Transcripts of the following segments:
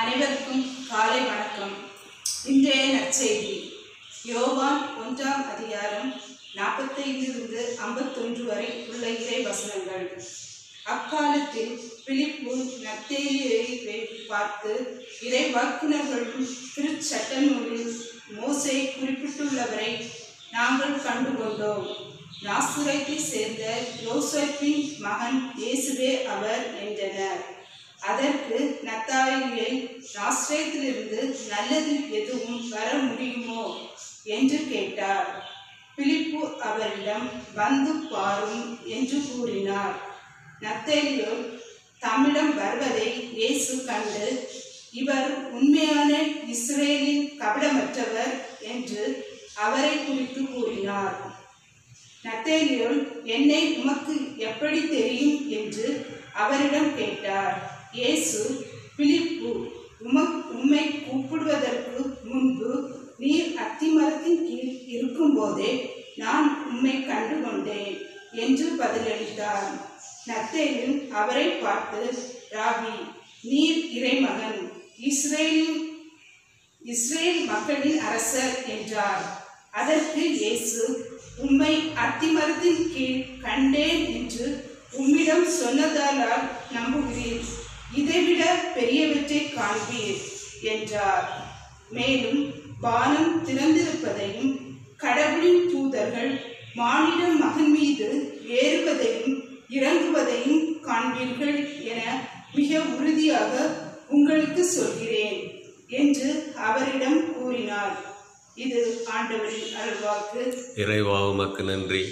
அனைவருக்கும் காலை வணக்கம் இன்றைய நற்செய்தி யோவான் ஒன்றாம் அதிகாரம் நாற்பத்தைந்திலிருந்து ஐம்பத்தொன்று வரை உள்ள இறை வசனங்கள் அக்காலத்தில் பிலிப்பு நத்தேலியை பார்த்து இறை வாக்குனர்களும் திருச்சட்ட நூலில் மோசே குறிப்பிட்டுள்ளவரை நாங்கள் கண்டுகொண்டோம் நாசுரைத்தை சேர்ந்த யோசப்பின் மகன் இயேசுவே அவர் என்றனர் அதற்கு நத்தாயிலே நாஸ்ரேத்திலிருந்து நல்லது எதுவும் வர முடியுமோ என்று கேட்டார் பிலிப்பு அவரிடம் வந்து பாரும் என்று கூறினார் நத்தேலியோ தம்மிடம் வருவதை இயேசு கண்டு இவர் உண்மையான இஸ்ரேலின் கபடமற்றவர் என்று அவரை குறித்து கூறினார் நத்தேலியோல் என்னை உமக்கு எப்படி தெரியும் என்று அவரிடம் கேட்டார் இயேசு பிலிப்பு உமக் உம்மை கூப்பிடுவதற்கு முன்பு நீர் அத்திமரத்தின் கீழ் இருக்கும்போதே நான் உம்மை கண்டு கொண்டேன் என்று பதிலளித்தார் நத்தேலியும் அவரை பார்த்து ராபி நீர் இறைமகன் இஸ்ரேலின் இஸ்ரேல் மக்களின் அரசர் என்றார் அதற்கு இயேசு உம்மை அத்திமரத்தின் கீழ் கண்டேன் என்று உம்மிடம் சொன்னதாலால் நம்புகிறீர் இதைவிட பெரியவற்றை காண்பீர் என்றார் மேலும் வானம் திறந்திருப்பதையும் கடவுளின் தூதர்கள் மானிட மகன் மீது ஏறுவதையும் இறங்குவதையும் காண்பீர்கள் என மிக உறுதியாக உங்களுக்கு சொல்கிறேன் என்று அவரிடம் கூறினார் இது ஆண்டவரின் அருள்வாக்கு இறைவா உமக்கு நன்றி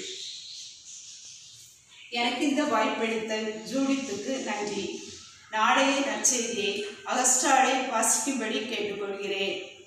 எனக்கு இந்த வாய்ப்பளித்த ஜூடித்துக்கு நன்றி நாளைய நற்செய்தியை அகஸ்டாடை வாசிக்கும்படி கேட்டுக்கொள்கிறேன்